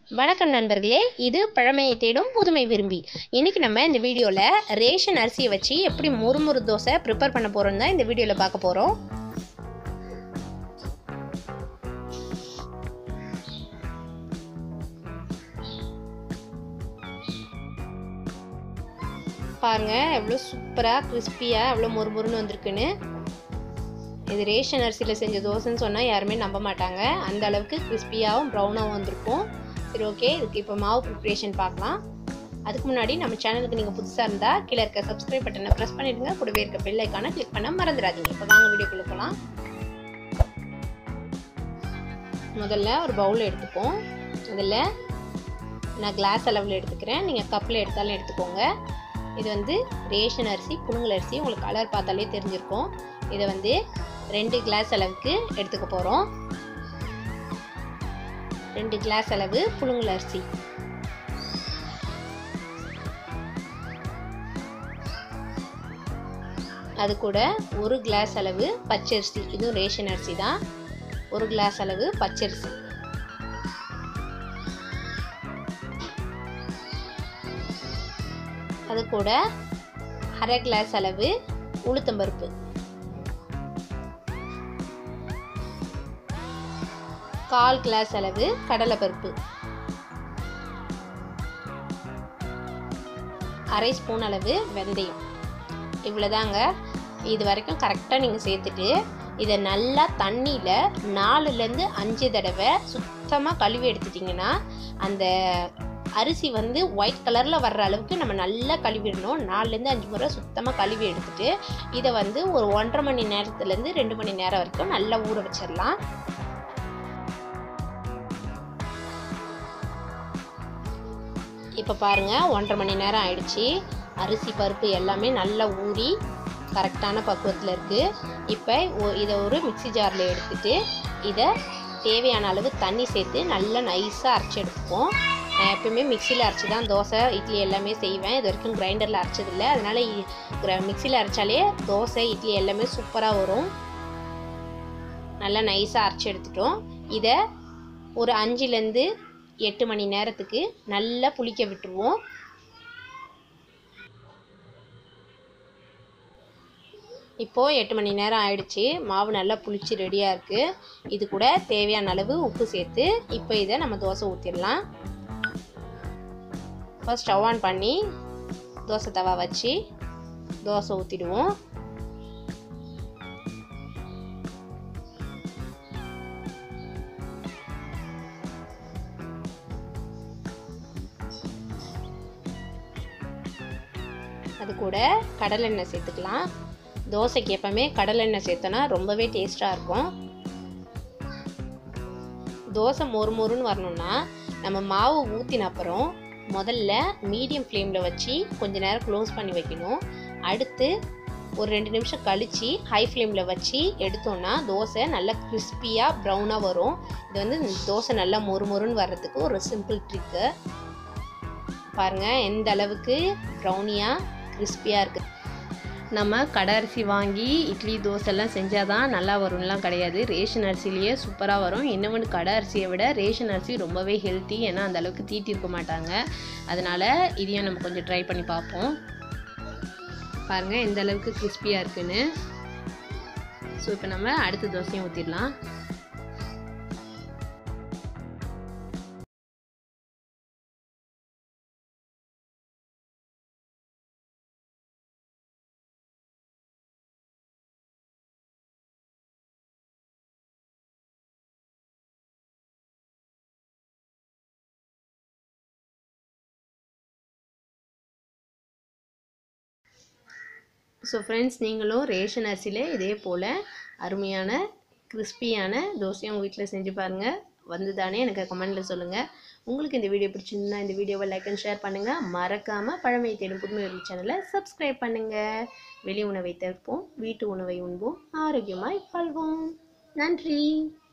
வணக்கம் நண்பர்களே இது பழமையை தேடும் புதுமை விரும்பி இன்னைக்கு நம்ம இந்த வீடியோவில் ரேஷன் அரிசியை வச்சு எப்படி முறுமுறு தோசை ப்ரிப்பேர் பண்ண போகிறோம் தான் இந்த வீடியோவில் பார்க்க போகிறோம் பாருங்க எவ்வளோ சூப்பராக கிறிஸ்பியாக எவ்வளோ முறுமுறுன்னு வந்திருக்குன்னு இது ரேஷன் அரிசியில் செஞ்ச தோசைன்னு சொன்னால் யாருமே நம்ப மாட்டாங்க அந்த அளவுக்கு கிறிஸ்பியாகவும் ப்ரௌனாகவும் வந்திருக்கும் சரி ஓகே இதுக்கு இப்போ மாவு ப்ரிப்ரேஷன் பார்க்கலாம் அதுக்கு முன்னாடி நம்ம சேனலுக்கு நீங்கள் புதுசாக இருந்தால் கீழே இருக்க சப்ஸ்கிரைப் பட்டனை ப்ரெஸ் பண்ணிடுங்க கூடவே இருக்க பெல் ஐக்கானை கிளிக் பண்ண மறந்துடாதீங்க இப்போ வாங்க வீடியோக்குள்ள போகலாம் முதல்ல ஒரு பவுல் எடுத்துப்போம் அதில் நான் கிளாஸ் அளவில் எடுத்துக்கிறேன் நீங்கள் கப்பில் எடுத்தாலும் எடுத்துக்கோங்க இது வந்து ரேஷன் அரிசி புழுங்கல் அரிசி உங்களுக்கு கலர் பார்த்தாலே தெரிஞ்சிருக்கும் இதை வந்து ரெண்டு கிளாஸ் அளவுக்கு எடுத்துக்க போகிறோம் ரெண்டு கிளாஸ் அளவு புழுங்கல் அரிசி அது கூட ஒரு கிளாஸ் அளவு பச்சரிசி இதுவும் ரேஷன் அரிசி தான் ஒரு கிளாஸ் அளவு பச்சரிசி அது கூட அரை கிளாஸ் அளவு உளுத்தம்பருப்பு கால் கிளாஸ் அளவு கடலைப்பருப்பு அரை ஸ்பூன் அளவு வெந்தயம் இவ்வளோதாங்க இது வரைக்கும் கரெக்டாக நீங்கள் சேர்த்துட்டு இதை நல்லா தண்ணியில் நாலுலேருந்து அஞ்சு தடவை சுத்தமாக கழுவி எடுத்துட்டிங்கன்னா அந்த அரிசி வந்து ஒயிட் கலரில் வர்ற அளவுக்கு நம்ம நல்லா கழுவிடணும் நாலுலேருந்து அஞ்சு முறை சுத்தமாக கழுவி எடுத்துட்டு இதை வந்து ஒரு ஒன்றரை மணி நேரத்துலேருந்து ரெண்டு மணி நேரம் வரைக்கும் நல்லா ஊற வச்சிடலாம் இப்போ பாருங்கள் ஒன்றரை மணி நேரம் ஆயிடுச்சு அரிசி பருப்பு எல்லாமே நல்லா ஊறி கரெக்டான பக்குவத்தில் இருக்குது இப்போ இதை ஒரு மிக்சி ஜாரில் எடுத்துட்டு இதை தேவையான அளவு தண்ணி சேர்த்து நல்லா நைஸாக அரைச்சி எடுத்துப்போம் நான் எப்பயுமே மிக்சியில் அரைச்சி தான் தோசை இட்லி எல்லாமே செய்வேன் இது வரைக்கும் கிரைண்டரில் அரைச்சதில்லை அதனால் மிக்சியில் அரைச்சாலே தோசை இட்லி எல்லாமே சூப்பராக வரும் நல்லா நைஸாக அரைச்சி எடுத்துட்டோம் இதை ஒரு அஞ்சுலேருந்து எட்டு மணி நேரத்துக்கு நல்லா புளிக்க விட்டுருவோம் இப்போது எட்டு மணி நேரம் ஆயிடுச்சு மாவு நல்லா புளிச்சு ரெடியாக இருக்குது இது கூட தேவையான அளவு உப்பு சேர்த்து இப்போ இதை நம்ம தோசை ஊற்றிடலாம் ஃபர்ஸ்ட் ஸ்டவ் ஆன் பண்ணி தோசை தவா வச்சு தோசை ஊற்றிடுவோம் அது கூட கடலெண்ணெய் சேர்த்துக்கலாம் தோசைக்கு எப்பவுமே கடலெண்ணெய் சேர்த்தோன்னா ரொம்பவே டேஸ்ட்டாக இருக்கும் தோசை மொறு மொறுன்னு வரணும்னா நம்ம மாவு ஊற்றின அப்புறம் முதல்ல மீடியம் ஃப்ளேமில் வச்சு கொஞ்ச நேரம் க்ளோஸ் பண்ணி வைக்கணும் அடுத்து ஒரு ரெண்டு நிமிஷம் கழித்து ஹை ஃப்ளேமில் வச்சு எடுத்தோன்னா தோசை நல்லா கிறிஸ்பியாக ப்ரௌனாக வரும் இது வந்து தோசை நல்லா மொறு மொறுன்னு வர்றதுக்கு ஒரு சிம்பிள் ட்ரிக்கு பாருங்கள் எந்த அளவுக்கு ப்ரௌனியாக கிறிஸ்பியாக இருக்குது நம்ம கடை அரிசி வாங்கி இட்லி தோசைலாம் செஞ்சால் தான் நல்லா வரும்லாம் கிடையாது ரேஷன் அரிசிலேயே சூப்பராக வரும் இன்னொன்று கடை அரிசியை விட ரேஷன் அரிசி ரொம்பவே ஹெல்த்தி ஏன்னா அந்த அளவுக்கு தீட்டி இருக்க மாட்டாங்க அதனால் இதையும் நம்ம கொஞ்சம் ட்ரை பண்ணி பார்ப்போம் பாருங்கள் எந்த அளவுக்கு கிறிஸ்பியாக இருக்குன்னு ஸோ இப்போ நம்ம அடுத்த தோசையும் ஊற்றிடலாம் ஸோ ஃப்ரெண்ட்ஸ் நீங்களும் ரேஷன் அரிசியில் இதே போல் அருமையான கிறிஸ்பியான தோசையும் உங்கள் வீட்டில் செஞ்சு பாருங்கள் வந்து தானே எனக்கு கமெண்டில் சொல்லுங்கள் உங்களுக்கு இந்த வீடியோ பிடிச்சிருந்தா இந்த வீடியோவை லைக் அண்ட் ஷேர் பண்ணுங்கள் மறக்காமல் பழமை தேடும் புதுமை சேனலை சப்ஸ்கிரைப் பண்ணுங்கள் வெளி உணவை தவிர்ப்போம் வீட்டு உணவை உண்போம் ஆரோக்கியமாய் வாழ்வோம் நன்றி